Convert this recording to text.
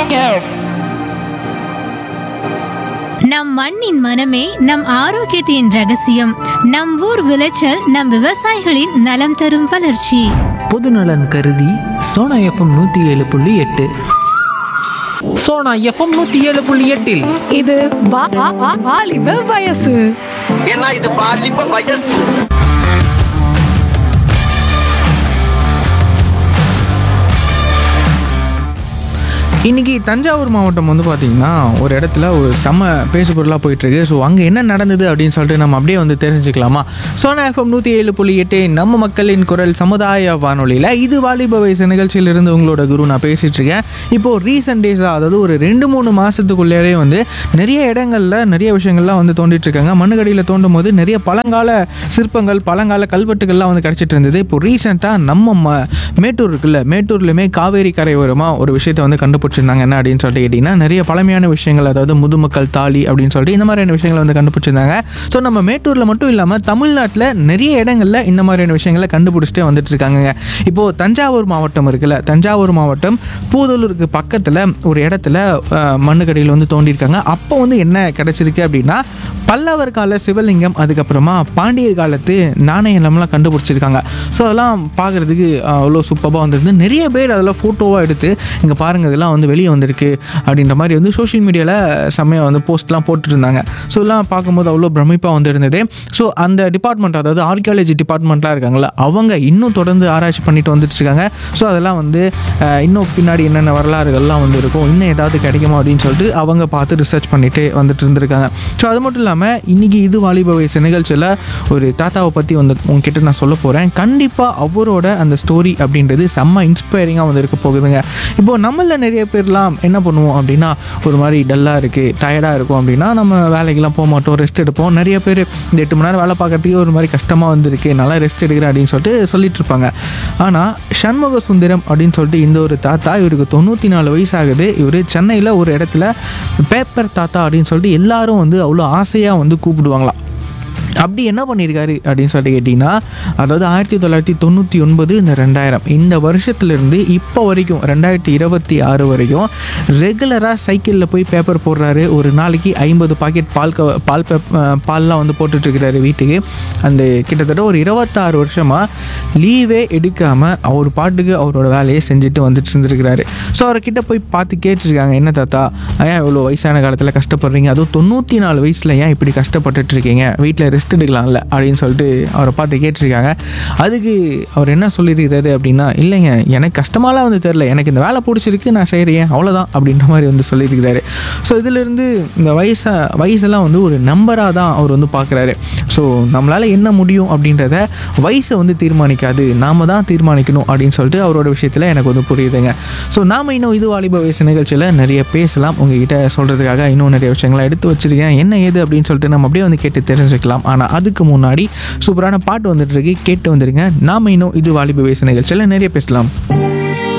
நம் மண்ணின் மனமே நம் ஆரோக்கியத்தின் ரகசியம் நம் ஊர் விளைச்சல் நம் விவசாயிகளின் நலம் தரும் வளர்ச்சி பொதுநலன் கருதி சோனா எஃப்எம் நூற்றி ஏழு புள்ளி எட்டு சோனா எஃப்எம் நூற்றி ஏழு புள்ளி எட்டில் இது வா- வா- வா- வாலிப வயசு ஏன்னா இது பாலிப்ப வயசு இன்னைக்கு தஞ்சாவூர் மாவட்டம் வந்து பார்த்தீங்கன்னா ஒரு இடத்துல ஒரு செம்ம பேசுபொருளாக போயிட்டுருக்கு ஸோ அங்கே என்ன நடந்தது அப்படின்னு சொல்லிட்டு நம்ம அப்படியே வந்து தெரிஞ்சுக்கலாமா சோனா எஃப்எம் நூற்றி ஏழு புள்ளி எட்டு நம்ம மக்களின் குரல் சமுதாய வானொலியில் இது வாலிப வயசு நிகழ்ச்சியிலிருந்து உங்களோட குரு நான் பேசிகிட்டு இருக்கேன் இப்போது ரீசெண்ட் டேஸாக அதாவது ஒரு ரெண்டு மூணு மாதத்துக்குள்ளேயே வந்து நிறைய இடங்களில் நிறைய விஷயங்கள்லாம் வந்து தோண்டிட்டு இருக்காங்க மண்ணுக்கடியில் தோண்டும் போது நிறைய பழங்கால சிற்பங்கள் பழங்கால கல்வெட்டுகள்லாம் வந்து கிடச்சிட்டு இருந்தது இப்போ ரீசெண்டாக நம்ம ம மேட்டூர் இருக்குல்ல மேட்டூர்லையுமே காவேரி கரையோரமாக ஒரு விஷயத்தை வந்து கண்டுபிடிச்சிருந்தாங்க என்ன அப்படின்னு சொல்லிட்டு கேட்டிங்கன்னா நிறைய பழமையான விஷயங்கள் அதாவது முதுமக்கள் தாலி அப்படின்னு சொல்லிட்டு இந்த மாதிரியான விஷயங்களை வந்து கண்டுபிடிச்சிருந்தாங்க ஸோ நம்ம மேட்டூரில் மட்டும் இல்லாமல் தமிழ்நாட்டில் நிறைய இடங்களில் இந்த மாதிரியான விஷயங்களை கண்டுபிடிச்சிட்டே வந்துட்டு இருக்காங்க இப்போது தஞ்சாவூர் மாவட்டம் இருக்குல்ல தஞ்சாவூர் மாவட்டம் பூதலூருக்கு பக்கத்தில் ஒரு இடத்துல அஹ், மண்ணுக்கடியில் வந்து தோண்டியிருக்காங்க அப்போ வந்து என்ன கிடைச்சிருக்கு அப்படின்னா பல்லவர் கால சிவலிங்கம் அதுக்கப்புறமா பாண்டியர் காலத்து நாணயம்லாம் கண்டுபிடிச்சிருக்காங்க ஸோ அதெல்லாம் பார்க்குறதுக்கு அவ்வளோ சூப்பராக வந்திருந்து நிறைய பேர் அதெல்லாம் ஃபோட்டோவாக எடுத்து இங்கே பாருங்கள் இதெல்லாம் வந்து வெளியே வந்திருக்கு அப்படின்ற மாதிரி வந்து சோஷியல் மீடியாவில் செம்மையாக வந்து போஸ்ட்லாம் போட்டுருந்தாங்க ஸோ இதெல்லாம் பார்க்கும்போது அவ்வளோ பிரமிப்பாக வந்து இருந்தது ஸோ அந்த டிபார்ட்மெண்ட் அதாவது ஆர்கியாலஜி டிபார்ட்மெண்ட்லாம் இருக்காங்களா அவங்க இன்னும் தொடர்ந்து ஆராய்ச்சி பண்ணிட்டு வந்துட்டு இருக்காங்க ஸோ அதெல்லாம் வந்து அஹ், இன்னும் பின்னாடி என்னென்ன வரலாறுகள்லாம் வந்து இருக்கும் இன்னும் ஏதாவது கிடைக்குமா அப்படின்னு சொல்லிட்டு அவங்க பார்த்து ரிசர்ச் பண்ணிட்டு வந்துட்டு இருந்திருக்காங்க ஸோ அது மட்டும் இல்லாமல் இன்னைக்கு இது வாலிப வயசு நிகழ்ச்சியில் ஒரு தாத்தாவை பற்றி வந்து உங்ககிட்ட நான் சொல்ல போகிறேன் கண்டிப்பாக அவரோட அந்த ஸ்டோரி அப்படின்றது செம்ம இன்ஸ்பைரிங்காக வந்து இருக்க போகுதுங்க இப்போது நம்மள நிறைய பேர்லாம் என்ன பண்ணுவோம் அப்படின்னா ஒரு மாதிரி டல்லாக இருக்குது டயர்டாக இருக்கும் அப்படின்னா நம்ம வேலைக்கெல்லாம் போக மாட்டோம் ரெஸ்ட் எடுப்போம் நிறைய பேர் இந்த எட்டு மணி நேரம் வேலை பார்க்கறதுக்கே ஒரு மாதிரி கஷ்டமாக வந்திருக்கு நல்லா ரெஸ்ட் எடுக்கிறேன் அப்படின்னு சொல்லிட்டு சொல்லிட்டு இருப்பாங்க ஆனால் சண்முக சுந்தரம் அப்படின்னு சொல்லிட்டு இந்த ஒரு தாத்தா இவருக்கு தொண்ணூற்றி நாலு வயசு ஆகுது இவர் சென்னையில் ஒரு இடத்துல பேப்பர் தாத்தா அப்படின்னு சொல்லிட்டு எல்லாரும் வந்து அவ்வளோ ஆசையாக வந்து கூப்பிடுவாங்களாம் அப்படி என்ன பண்ணியிருக்காரு அப்படின்னு சொல்லிட்டு கேட்டிங்கன்னா அதாவது ஆயிரத்தி தொள்ளாயிரத்தி தொண்ணூற்றி ஒன்பது இந்த ரெண்டாயிரம் இந்த வருஷத்துலேருந்து இப்போ வரைக்கும் ரெண்டாயிரத்தி இருபத்தி ஆறு வரைக்கும் ரெகுலராக சைக்கிளில் போய் பேப்பர் போடுறாரு ஒரு நாளைக்கு ஐம்பது பாக்கெட் பால் க பால் பேப் பால்லாம் வந்து போட்டுட்ருக்கிறாரு வீட்டுக்கு அந்த கிட்டத்தட்ட ஒரு இருபத்தாறு வருஷமாக லீவே எடுக்காமல் அவர் பாட்டுக்கு அவரோட வேலையை செஞ்சுட்டு வந்துட்டு இருந்திருக்கிறாரு ஸோ அவர்கிட்ட போய் பார்த்து கேட்டிருக்காங்க என்ன தாத்தா ஏன் இவ்வளோ வயசான காலத்தில் கஷ்டப்படுறீங்க அதுவும் தொண்ணூற்றி நாலு வயசில் ஏன் இப்படி கஷ்டப்பட்டுட்டு இருக்கீங்க வீட்டில் ரெஸ்ட் எடுக்கலாம்ல அப்படின்னு சொல்லிட்டு அவரை பார்த்து கேட்டிருக்காங்க அதுக்கு அவர் என்ன சொல்லியிருக்கிறாரு அப்படின்னா இல்லைங்க எனக்கு கஷ்டமாலாம் வந்து தெரில எனக்கு இந்த வேலை பிடிச்சிருக்கு நான் செய்கிறேன் அவ்வளோதான் அப்படின்ற மாதிரி வந்து சொல்லியிருக்கிறாரு ஸோ இதிலிருந்து இந்த வயசை வயசெல்லாம் வந்து ஒரு நம்பராக தான் அவர் வந்து பார்க்குறாரு ஸோ நம்மளால் என்ன முடியும் அப்படின்றத வயசை வந்து தீர்மானிக்காது நாம தான் தீர்மானிக்கணும் அப்படின்னு சொல்லிட்டு அவரோட விஷயத்தில் எனக்கு வந்து புரியுதுங்க ஸோ நாம் இன்னும் இது வாலிப வயசு நிகழ்ச்சியில் நிறைய பேசலாம் உங்ககிட்ட சொல்கிறதுக்காக இன்னும் நிறைய விஷயங்களை எடுத்து வச்சிருக்கேன் என்ன ஏது அப்படின்னு சொல்லிட்டு நம்ம அப்படியே வந்து கேட்டு தெரிஞ்சுக்கலாம் ஆனால் அதுக்கு முன்னாடி சூப்பரான பாட்டு வந்துட்டு இருக்கு கேட்டு வந்துருங்க நாம இன்னும் இது வாலிப வயசு நிகழ்ச்சியில் நிறைய பேசலாம்